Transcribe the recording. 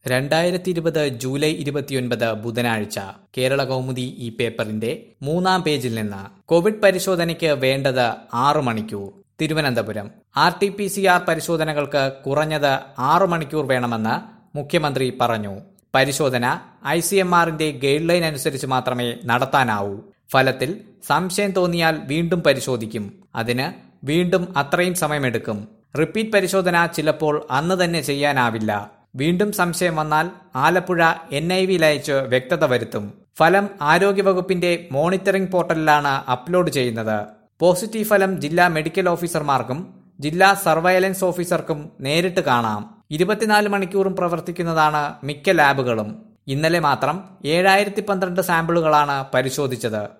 രണ്ടായിരത്തി ഇരുപത് ജൂലൈ ഇരുപത്തിയൊൻപത് ബുധനാഴ്ച കേരള കൗമുദി ഈ പേപ്പറിന്റെ മൂന്നാം പേജിൽ നിന്ന് കോവിഡ് പരിശോധനയ്ക്ക് വേണ്ടത് ആറു മണിക്കൂർ Thiruvananthapuram R T P C R പരിശോധനകൾക്ക് കുറഞ്ഞത് ആറു മണിക്കൂർ വേണമെന്ന് മുഖ്യമന്ത്രി പറഞ്ഞു പരിശോധന ഐ സി എം ആറിന്റെ ഗൈഡ് ലൈൻ അനുസരിച്ച് മാത്രമേ നടത്താനാവൂ ഫലത്തിൽ സംശയം തോന്നിയാൽ വീണ്ടും പരിശോധിക്കും അതിന് വീണ്ടും അത്രയും സമയമെടുക്കും റിപ്പീറ്റ് പരിശോധന ചിലപ്പോൾ അന്ന് തന്നെ ചെയ്യാനാവില്ല വീണ്ടും സംശയം വന്നാൽ ആലപ്പുഴ എൻ ഐ വിയിൽ അയച്ച് വ്യക്തത വരുത്തും ഫലം ആരോഗ്യവകുപ്പിന്റെ മോണിറ്ററിംഗ് പോർട്ടലിലാണ് അപ്ലോഡ് ചെയ്യുന്നത് പോസിറ്റീവ് ഫലം ജില്ലാ മെഡിക്കൽ ഓഫീസർമാർക്കും ജില്ലാ സർവൈലൻസ് ഓഫീസർക്കും നേരിട്ട് കാണാം ഇരുപത്തിനാല് മണിക്കൂറും പ്രവർത്തിക്കുന്നതാണ് മിക്ക ലാബുകളും ഇന്നലെ മാത്രം ഏഴായിരത്തി പന്ത്രണ്ട് സാമ്പിളുകളാണ് പരിശോധിച്ചത്